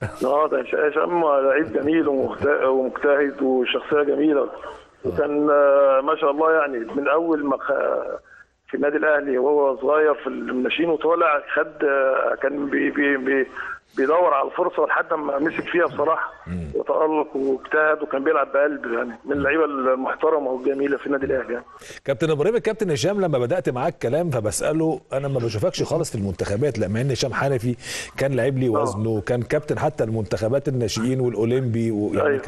اه ده هش- هشام لعيب جميل ومجت- ومجتهد وشخصيه جميله وكان آه، ما شاء الله يعني من اول ما خ- في النادي الاهلي وهو صغير في الناشئين وطالع خد آه، كان بي بي بي بيدور على الفرصه لحد ما مسك فيها بصراحه وتالق واجتهد وكان بيلعب بقلب يعني من اللعيبه المحترمه والجميله في النادي الاهلي يعني. كابتن ابراهيم الكابتن هشام لما بدات معاك كلام فبساله انا ما بشوفكش خالص في المنتخبات لا مع ان هشام حنفي كان لعيب لي وزنه كان كابتن حتى المنتخبات الناشئين والاولمبي ويعني أيوة. ك...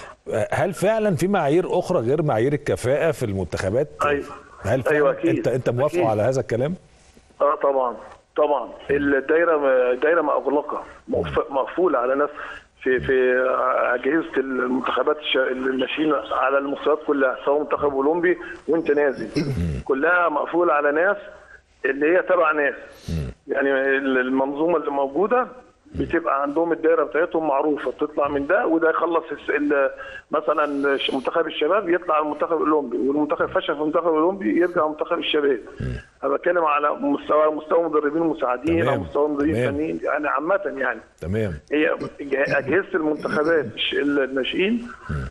هل فعلا في معايير اخرى غير معايير الكفاءه في المنتخبات أيوة. هل فعلا أيوة أكيد. انت انت موافق أكيد. على هذا الكلام اه طبعا طبعا الدايره دايره مغلقه مقف- مقفوله على ناس في في اجهزه المنتخبات الش- الناشئين على المستويات كلها سواء منتخب اولمبي وانت نازل كلها مقفوله على ناس اللي هي تبع ناس يعني المنظومه اللي موجوده بتبقى عندهم الدايره بتاعتهم معروفه بتطلع من ده وده يخلص الس- ال- مثلا ش- منتخب الشباب يطلع على المنتخب الاولمبي والمنتخب فشل في المنتخب الاولمبي يرجع منتخب الشباب انا بتكلم على مستوى مستوى مدربين مساعدين او تمام. مستوى مدربين تمام. فنيين يعني عامه يعني تمام هي جه- اجهزه المنتخبات الش- الناشئين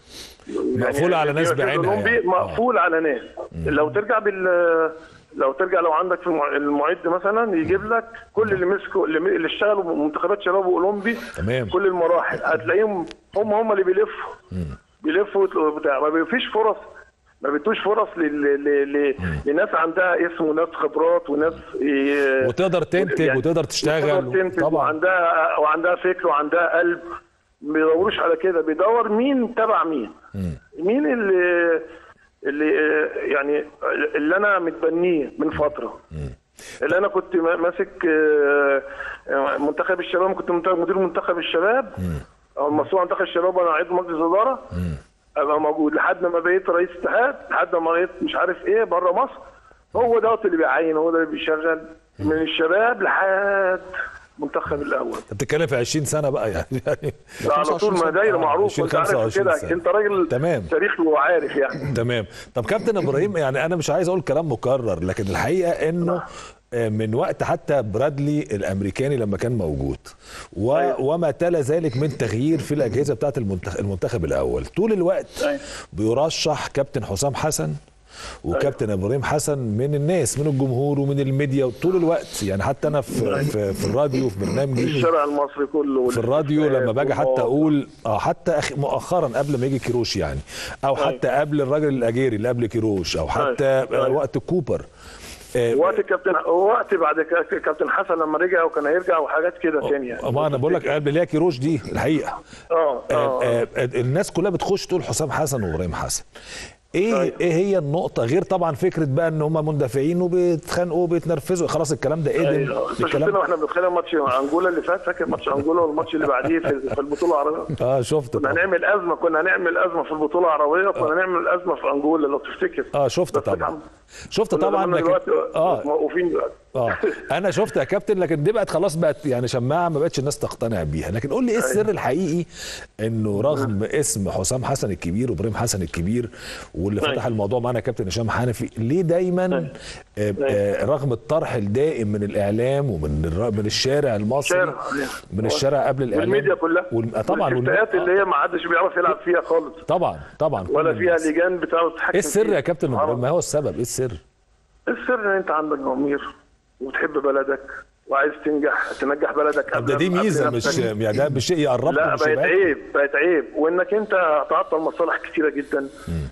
مقفولة على ناس المركز بعينها الأولمبي يعني. مقفول على ناس لو ترجع بال لو ترجع لو عندك في المع- المعد مثلا يجيب لك كل اللي مسكوا اللي, اللي اشتغلوا منتخبات شباب واولمبي تمام. كل المراحل هتلاقيهم هم هم اللي بيلفوا بيلفوا بتاع ما فيش فرص ما بيدوش فرص لل... ل... ل... لناس عندها اسم وناس خبرات وناس ي... وتقدر تنتج وتقدر تشتغل وتقدر تنتج طبعا وعندها وعندها فكر وعندها قلب ما بيدوروش على كده بيدور مين تبع مين مين اللي اللي يعني اللي انا متبنيه من فتره اللي انا كنت ما- ماسك آه، آه، منتخب الشباب كنت منتخب- مدير منتخب الشباب او مسؤول عن منتخب الشباب وانا عضو مجلس اداره ابقى موجود لحد ما بقيت رئيس اتحاد لحد ما بقيت مش عارف ايه بره مصر هو دوت اللي بيعين هو ده اللي بيشغل من الشباب لحد منتخب الاول انت بتتكلم في 20 سنه بقى يعني يعني ده على طول ما دايره معروف 20 وانت عارف 25 كده سنة. انت راجل تمام. تاريخي وعارف يعني تمام طب كابتن ابراهيم يعني انا مش عايز اقول كلام مكرر لكن الحقيقه انه آه، من وقت حتى برادلي الامريكاني لما كان موجود و... أيوة. وما تلا ذلك من تغيير في الاجهزه بتاعه المنتخب, المنتخب الاول طول الوقت أيوة. بيرشح كابتن حسام حسن وكابتن ابراهيم حسن من الناس من الجمهور ومن الميديا طول الوقت يعني حتى انا في في, في الراديو في برنامجي الشارع المصري كله في الراديو لما باجي حتى اقول اه حتى أخ- مؤخرا قبل ما يجي كيروش يعني او حتى قبل الراجل الاجيري اللي قبل كيروش او حتى أيوة. آه، وقت كوبر آه، وقت الكابتن وقت بعد كده كابتن حسن لما رجع وكان هيرجع وحاجات كده تانية يعني ما انا بقول لك قبل اللي هي كيروش دي الحقيقه اه آه، اه آه، آه، الناس كلها بتخش تقول حسام حسن وابراهيم حسن ايه أيوة. ايه هي النقطه غير طبعا فكره بقى ان هم مندفعين وبيتخانقوا وبيتنرفزوا خلاص الكلام ده قدم ايوه انت الكلام شفتنا واحنا بنتخانق ماتش انجولا اللي فات فاكر ماتش انجولا والماتش اللي بعديه في في البطوله العربيه اه شفت كنا طبعا هنعمل ازمه كنا هنعمل ازمه في البطوله العربيه وكنا هنعمل ازمه في انجولا لو تفتكر اه شفت بس طبعا الحمد- شفت كنا طبعا زماننا لكن دلوقتي اه موقوفين دلوقتي اه انا شفت يا كابتن لكن دي بقت خلاص بقت يعني شماعه ما بقتش الناس تقتنع بيها لكن قول لي ايه السر الحقيقي انه رغم اسم حسام حسن الكبير وابراهيم حسن الكبير واللي أيوة. فتح الموضوع معانا كابتن هشام حنفي ليه دايما آه آه رغم الطرح الدائم من الاعلام ومن الر- من الشارع المصري شارع. من الشارع قبل الاعلام والميديا كلها وال... آه طبعا والم- والاستفتاءات اللي هي ما حدش بيعرف يلعب فيها خالص طبعا طبعا كل ولا فيها الناس. لجان بتعرف تتحكم ايه السر فيها. يا كابتن سبحان ابراهيم ما هو السبب ايه السر السر ان انت عندك ضمير وتحب بلدك وعايز تنجح تنجح بلدك طب ده دي قبل- قبل ميزه مش نفسك. يعني ده مش شيء يقربكم لا من بقت الشباب عيب بقت عيب وانك انت تعطل مصالح كتيره جدا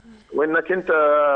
وانك انت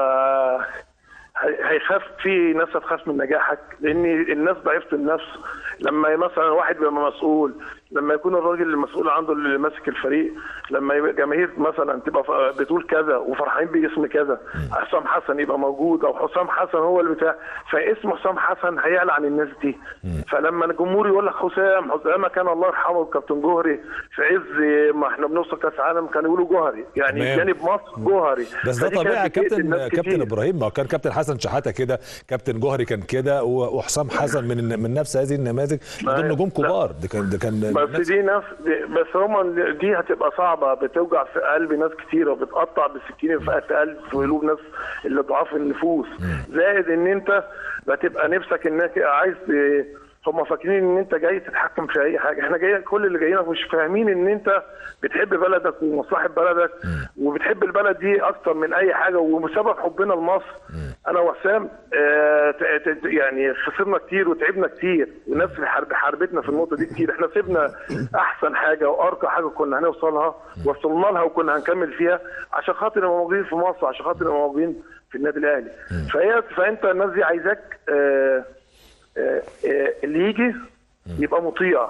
هي- هيخاف في ناس هتخاف من نجاحك لان الناس ضعيفه النفس لما مثلا واحد بيبقى مسؤول لما يكون الراجل المسؤول عنده اللي ماسك الفريق لما يبقى جماهير مثلا تبقى ف- بتقول كذا وفرحانين باسم كذا حسام حسن يبقى موجود او حسام حسن هو اللي بتاع فاسم حسام حسن هيعلى عن الناس دي فلما الجمهور يقول لك حسام حسام كان الله يرحمه الكابتن جوهري في عز ما احنا بنوصل كاس عالم كانوا يقولوا جوهري يعني تمام. جانب مصر جوهري بس ده فدي طبيعي كانت يا بتقتل كابتن ناس كابتن كتير. ابراهيم ما هو كان كابتن حسن شحاته كده كابتن جوهري كان كده و- وحسام حسن من من نفس هذه النماذج ما- دول نجوم لا. كبار ده كان ده كان بس الناس- دي نفس دي بس هم دي هتبقى صعبه بتوجع في قلب ناس كتيره وبتقطع بالسكين في قلب في قلوب ناس اللي ضعاف النفوس زائد ان انت بتبقى نفسك انك عايز ت- هم فاكرين ان انت جاي تتحكم في اي حاجه احنا جايين كل اللي جايين مش فاهمين ان انت بتحب بلدك ومصلحه بلدك وبتحب البلد دي اكتر من اي حاجه وبسبب حبنا لمصر انا وحسام آه ت- ت- يعني خسرنا كتير وتعبنا كتير والناس اللي حارب حاربتنا في النقطه دي كتير احنا سيبنا احسن حاجه وارقى حاجه كنا هنوصلها وصلنا لها وكنا هنكمل فيها عشان خاطر نبقى موجودين في مصر عشان خاطر نبقى موجودين في النادي الاهلي فهي فانت الناس دي عايزاك آه آه، آه، اللي يجي يبقى مطيع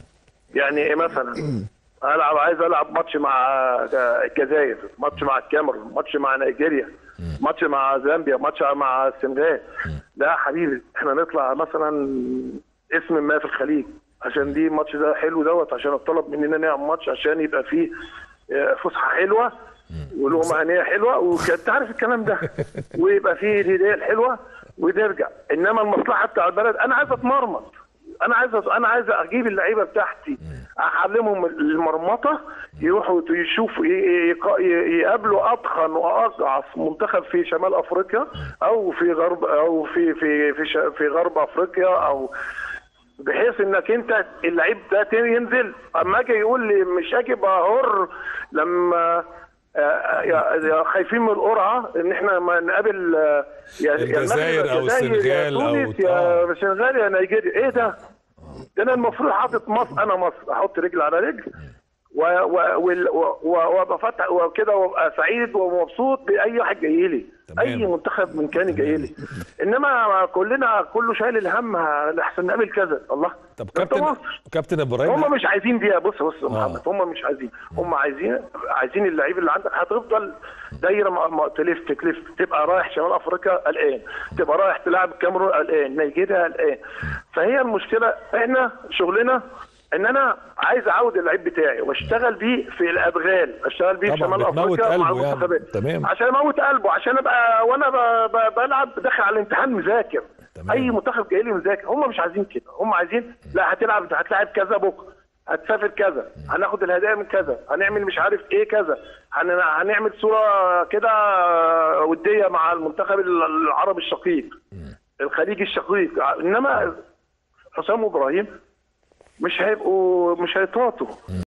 يعني ايه مثلا العب عايز العب ماتش مع الجزائر ماتش مع الكاميرون ماتش مع نيجيريا ماتش مع زامبيا ماتش مع السنغال لا يا حبيبي احنا نطلع مثلا اسم ما في الخليج عشان دي الماتش ده حلو دوت عشان الطلب مننا نعمل ماتش عشان يبقى فيه آه، فسحه حلوه ولقمه هنيه حلوه وانت عارف الكلام ده ويبقى فيه الهديه الحلوه وترجع انما المصلحه بتاع البلد انا عايز اتمرمط انا عايز انا عايز اجيب اللعيبه بتاعتي اعلمهم المرمطه يروحوا يشوفوا ي- ي- ي- يقابلوا اضخم واضعف منتخب في شمال افريقيا او في غرب او في في في ش- في غرب افريقيا او بحيث انك انت اللعيب ده ينزل اما اجي يقول لي مش اجي بهر لما آه، يا يا خايفين من القرعه ان احنا ما نقابل آه، يا يا الجزائر المغرب، أو الجزائر، السنغال يا أو- تونس آه. يا السنغال يا نيجيريا ايه ده؟ ده انا المفروض حاطط مصر انا مصر احط رجل على رجل و- و- وال- و- و- وابقى فاتح وكده وابقى سعيد ومبسوط باي واحد جاي لي تمام. اي منتخب من كان جاي لي انما كلنا كله شايل الهم احسن نقابل كذا الله طب ده أنت كابتن مصر. كابتن ابراهيم هم مش عايزين دي بص بص يا محمد هم مش عايزين هم عايزين عايزين اللعيب اللي عندك هتفضل دايره ما- ما تلف تلف تبقى رايح شمال افريقيا قلقان تبقى رايح تلعب الكاميرون قلقان نيجيريا قلقان فهي المشكله احنا شغلنا ان انا عايز اعود اللعيب بتاعي واشتغل بيه في الادغال اشتغل بيه في طبعاً شمال بتموت افريقيا مع قلبه يعني. المنتخبات تمام. عشان اموت قلبه عشان ابقى وانا ب- ب- بلعب داخل على الامتحان مذاكر تمام. اي منتخب جاي لي مذاكر هم مش عايزين كده هم عايزين لا هتلعب هتلعب كذا بكره هتسافر كذا هناخد الهدايا من كذا هنعمل مش عارف ايه كذا هن- هنعمل صوره كده وديه مع المنتخب العربي الشقيق الخليجي الشقيق انما حسام وابراهيم مش هيبقوا مش هيطاطوا